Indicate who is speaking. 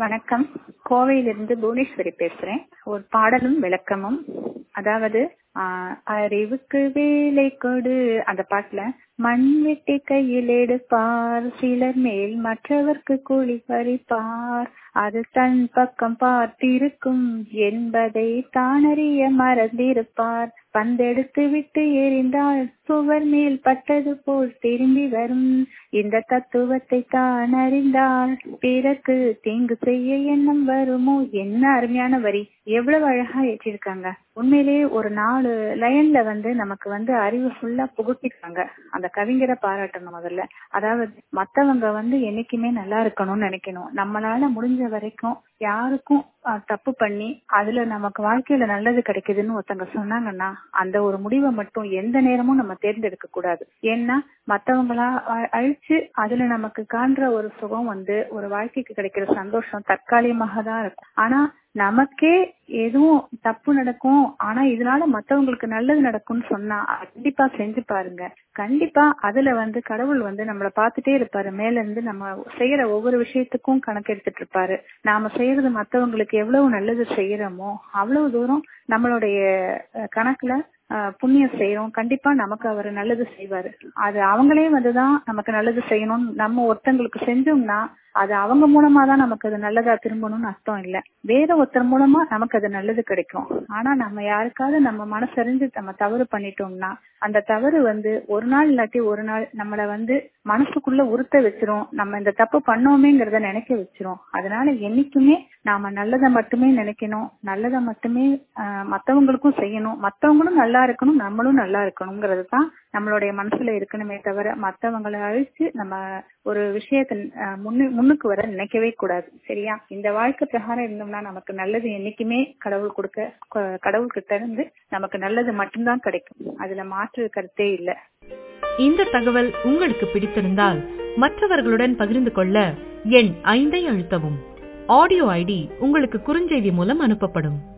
Speaker 1: வணக்கம் கோவையிலிருந்து புவனேஸ்வரி பேசுறேன் ஒரு பாடலும் விளக்கமும் அதாவது ஆஹ் அறிவுக்கு வேலை கொடு அந்த பாட்டுல மண் வெட்டி கையில் எடுப்பார் சிலர் மேல் மற்றவர்க்கு கூலி பறிப்பார் அது தன் பக்கம் பார்த்திருக்கும் என்பதை தானறிய மறந்திருப்பார் பந்தெடுத்து விட்டு எறிந்தால் சுவர் மேல் பட்டது போல் திரும்பி வரும் இந்த தத்துவத்தை தான் அறிந்தால் பிறகு தீங்கு செய்ய எண்ணம் வருமோ என்ன அருமையான வரி எவ்வளவு அழகா ஏற்றிருக்காங்க உண்மையிலேயே ஒரு நாலு லைன்ல வந்து நமக்கு வந்து அறிவு ஃபுல்லா புகுத்திருக்காங்க அந்த கவிஞரை பாராட்டணும் முதல்ல அதாவது மத்தவங்க வந்து என்னைக்குமே நல்லா இருக்கணும்னு நினைக்கணும் நம்மளால முடிஞ்ச வரைக்கும் யாருக்கும் தப்பு பண்ணி அதுல நமக்கு வாழ்க்கையில நல்லது கிடைக்குதுன்னு ஒருத்தங்க சொன்னாங்கன்னா அந்த ஒரு முடிவை மட்டும் எந்த நேரமும் நம்ம தேர்ந்தெடுக்க கூடாது ஏன்னா மத்தவங்களா அழிச்சு அதுல நமக்கு காண்ற ஒரு சுகம் வந்து ஒரு வாழ்க்கைக்கு கிடைக்கிற சந்தோஷம் தற்காலிகமாக தான் இருக்கும் ஆனா நமக்கே எதுவும் தப்பு நடக்கும் ஆனா இதனால மத்தவங்களுக்கு நல்லது நடக்கும்னு சொன்னா கண்டிப்பா செஞ்சு பாருங்க கண்டிப்பா அதுல வந்து கடவுள் வந்து நம்மள பாத்துட்டே இருப்பாரு மேல இருந்து நம்ம செய்யற ஒவ்வொரு விஷயத்துக்கும் கணக்கு எடுத்துட்டு இருப்பாரு நாம செய்யறது மத்தவங்களுக்கு எவ்வளவு நல்லது செய்யறோமோ அவ்வளவு தூரம் நம்மளுடைய கணக்குல புண்ணியம் செய்யறோம் கண்டிப்பா நமக்கு அவர் நல்லது செய்வாரு அது அவங்களே வந்துதான் நமக்கு நல்லது செய்யணும் நம்ம ஒருத்தங்களுக்கு செஞ்சோம்னா அது அவங்க மூலமா தான் நமக்கு அது நல்லதா திரும்பணும்னு அர்த்தம் இல்ல வேற ஒருத்தர் மூலமா நமக்கு அது நல்லது கிடைக்கும் ஆனா நம்ம யாருக்காவது நம்ம மனசறிஞ்சு நம்ம தவறு பண்ணிட்டோம்னா அந்த தவறு வந்து ஒரு நாள் இல்லாட்டி ஒரு நாள் நம்மள வந்து மனசுக்குள்ள உறுத்த வச்சிரும் நம்ம இந்த தப்பு பண்ணோமேங்கிறத நினைக்க வச்சிரும் அதனால என்னைக்குமே நாம நல்லதை மட்டுமே நினைக்கணும் நல்லதை மட்டுமே மத்தவங்களுக்கும் செய்யணும் மத்தவங்களும் நல்லா இருக்கணும் நம்மளும் நல்லா இருக்கணுங்கிறது தான் நம்மளுடைய மனசுல இருக்கணுமே தவிர மத்தவங்களை அழிச்சு நம்ம ஒரு விஷயத்த முன்னு முன்னுக்கு வர நினைக்கவே கூடாது சரியா இந்த வாழ்க்கை பிரகாரம் இருந்தோம்னா நமக்கு நல்லது என்னைக்குமே கடவுள் கொடுக்க கடவுள் கிட்ட இருந்து நமக்கு நல்லது மட்டும்தான் கிடைக்கும் அதுல மாற்று கருத்தே இல்லை
Speaker 2: இந்த தகவல் உங்களுக்கு பிடித்திருந்தால் மற்றவர்களுடன் பகிர்ந்து கொள்ள எண் ஐந்தை அழுத்தவும் ஆடியோ ஐடி உங்களுக்கு குறுஞ்செய்தி மூலம் அனுப்பப்படும்